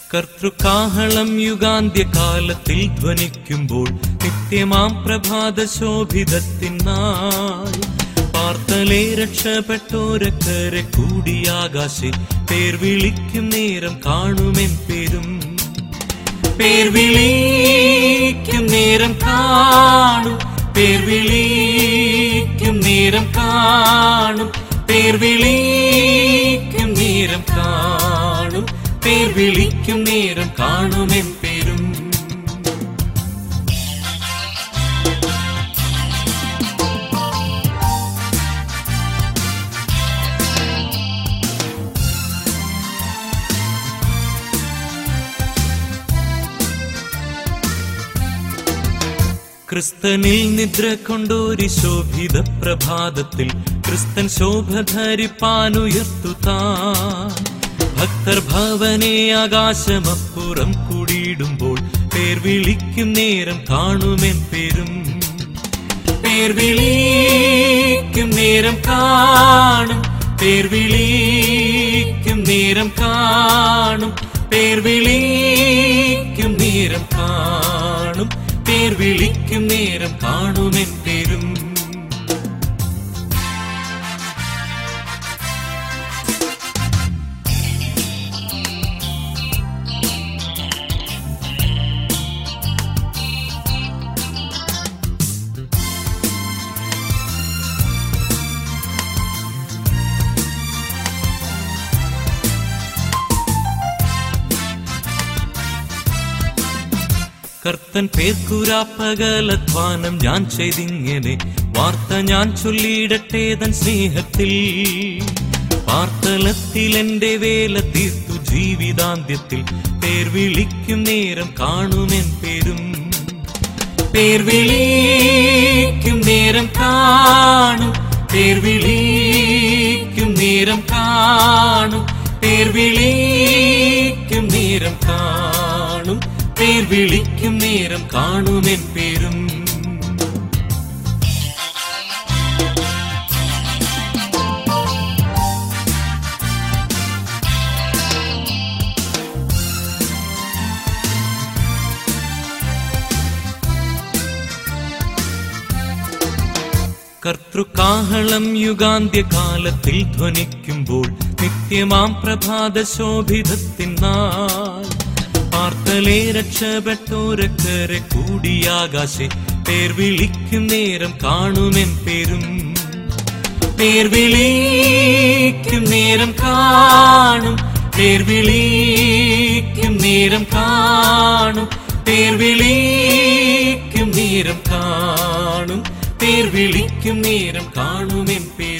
കർത്തൃകാഹളം യുഗാന്ത്യകാലത്തിൽ ധ്വനിക്കുമ്പോൾ നിത്യമാം പ്രഭാത ശോഭിതത്തിനായി പാർത്തലെ രക്ഷപ്പെട്ടോരക്കരെ കൂടിയാകാശെ പേർ വിളിക്കും നേരം കാണുമെൻ പേരും പേർ വിളിക്കും നേരം കാണും പേർ വിളിക്കും നേരം കാണും പേർ വിളിക്കും നേരം കാണും പേർ വിളിക്കും നേരം കാണുമെൻ പേരും ക്രിസ്തനിൽ നിദ്ര കൊണ്ടൊരു ശോഭിത പ്രഭാതത്തിൽ ക്രിസ്തൻ ശോഭ ധരിപ്പാനുയർത്തുതാ ഭക്തർ ഭവനെ ആകാശമപ്പുറം കൂടിയിടുമ്പോൾ പേർ വിളിക്കും നേരം കാണുമെൻ പേരും പേർ വിളിക്കും നേരം കാണും പേർ വിളിക്കും നേരം കാണും പേർ വിളിക്കും നേരം കാണും പേർ വിളിക്കും നേരം കാണുമെൻ പേരും കർത്തൻ പേർക്കുരാപ്പകലധ്വാനം ഞാൻ ചെയ്തിങ്ങനെ വാർത്ത ഞാൻ ചൊല്ലിയിടട്ടെ തൻ സ്നേഹത്തിൽ വാർത്തലത്തിൽ എന്റെ വേല തീർത്തു ജീവിതാന്ത്യത്തിൽ പേർ വിളിക്കും നേരം കാണുമെൻ പേരും പേർ വിളിക്കും നേരം കാണും പേർ വിളിക്കും നേരം കാണും പേർ വിളിക്കും നേരം കാണും പേർ വിളിക്കും നേരം കാണുമെൻ പേരും കർത്തൃകാഹളം യുഗാന്ത്യകാലത്തിൽ ധ്വനിക്കുമ്പോൾ നിത്യമാം പ്രഭാത ശോഭിതത്തിനാൾ പാർത്തലെ രക്ഷപ്പെട്ടോരക്കരെ കൂടിയാകാശെ പേർ വിളിക്കും നേരം കാണുമെൻ പേരും പേർ വിളിക്കും നേരം കാണും പേർ വിളിക്കും നേരം കാണും പേർ വിളിക്കും നേരം കാണും പേർ വിളിക്കും നേരം കാണുമെൻ പേരും